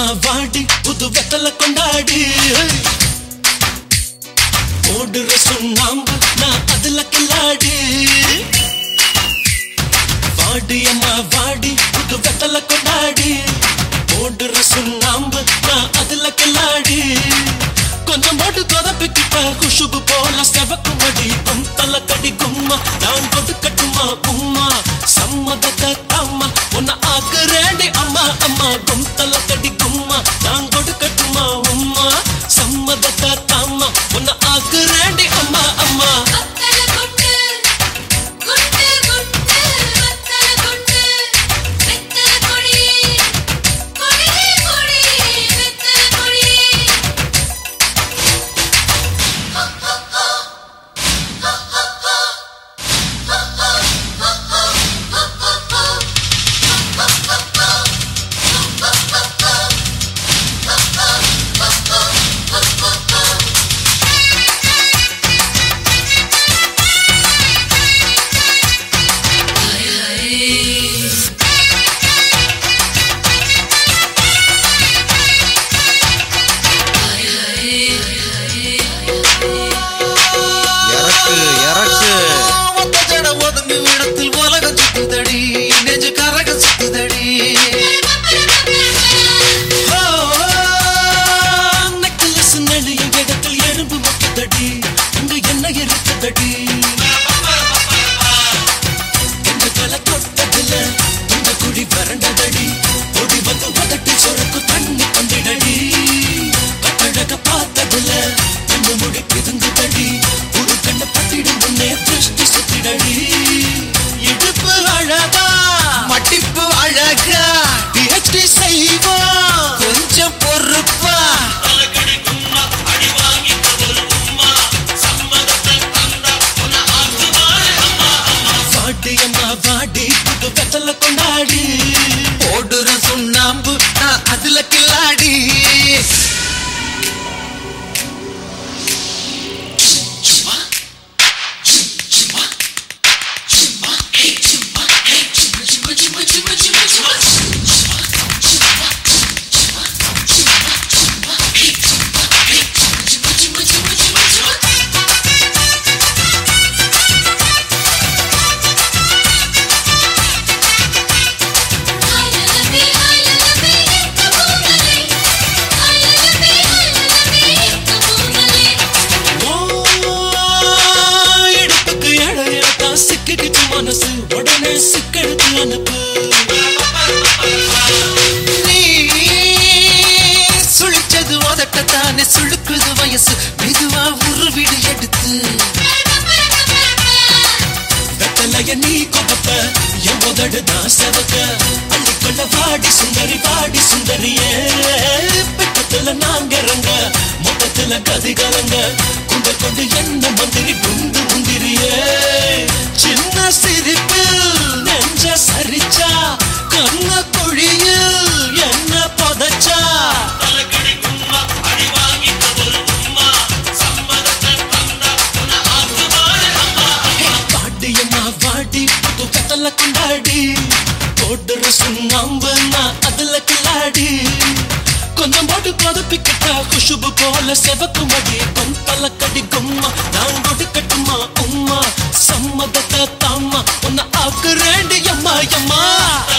வாடியம்மா வாடி புது வெத்தல கொண்டாடி ஓடுற சுண்ணாம்பு நான் அதுல கில்லாடி வாடியம்மா வாடி புது வெத்தல கொண்டாடி ஓடுற சுண்ணாம்பு நான் அதுல கில்லாடி கொஞ்சம் போட்டு கொதப்பிக்கிட்ட குஷுபு போல செவக்கு மடி உன் தல கடி கும்மா நான் கொடுக்கட்டுமா உம்மா சம்மதத்தை தாம்மா உன்னை ஆக்குறேண்டி அம்மா அம்மா கும் தல கடி கும்மா நான் கொடுக்கட்டுமா உம்மா சம்மதத்தை தாம்மா உன்னை ஆக்குறேண்டி அம்மா அம்மா வத்தல கொண்டு குண்டு குண்டு வத்தல கொண்டு வெத்தல கொடி கொடி கொடி வெத்தல கொடி ஹோ ஹோ ஹோ ஹோ ஹோ ஹோ ஹோ ஹோ ஹோ ஹோ ஹோ ஹோ இறக்கு இறக்கு ஒத்த ஜட ஒதுங்கு இடத்தில் உலகம் சுத்துதடி நெஞ்சு கரக சுத்துதடி நெக்லஸ் நெளிய இடத்தில் எறும்பு மொக்குதடி இங்க என்ன இருக்குதடி இந்த கலை தொட்டதுல இந்த குடி வறண்டதடி ஒடி வந்து உதட்டு சொரக்கு தண்ணி கொண்டிடடி கட்டழக பார்த்ததுல கண்ணு முடி பிதுங்குதடி ஒரு கண்ண பத்திடும் முன்னே திருஷ்டி சுத்திடடி இடுப்பு அழகா மட்டிப்பு அழகா பிஹெச்டி செய்வோம் கொஞ்சம் பொறுப்பா வாடி அம்மா வாடி புது வெத்தல கொண்டாடி ஓடுற சுண்ணாம்பு நான் அதுல கில்லாடி ஓ, இடுப்புக்கு இழை இழுத்தா சிக்கிக்கிச்சு மனசு உடனே சிக்கெடுத்து அனுப்பு நீ சுழிச்சது உதட்டத்தானே சுழுக்குது வயசு மெதுவா உருவிடு எடுத்து வெத்தலைய நீ கொப்ப என் உதடு தான் செவக்க அள்ளிக்கொள்ள வாடி சுந்தரி வாடி சுந்தரியே பெட்டத்துல நாங்க இறங்க மொத்தத்துல கதி கலங்க குண்ட கொண்டு என்ன மந்திரி குண்டு முந்திரியே சின்ன சிரிப்பில் நெஞ்ச சரிச்சா கண்ண குழியில் என்ன புதைச்சா வாடியம்மா வாடி புது கத்தல கொண்டாடி போடுற சுண்ணாம்பு நான் அதுல கில்லாடி கொஞ்சம் போட்டு கொதப்பிக்கிட்டா குஷுபு போல செவக்கு மடி கொந்தல கடி கும்மா நான் கொடுக்கட்டுமா உம்மா சம்மதத்தை தாம்மா உன்னை ஆக்குறேண்டி அம்மா அம்மா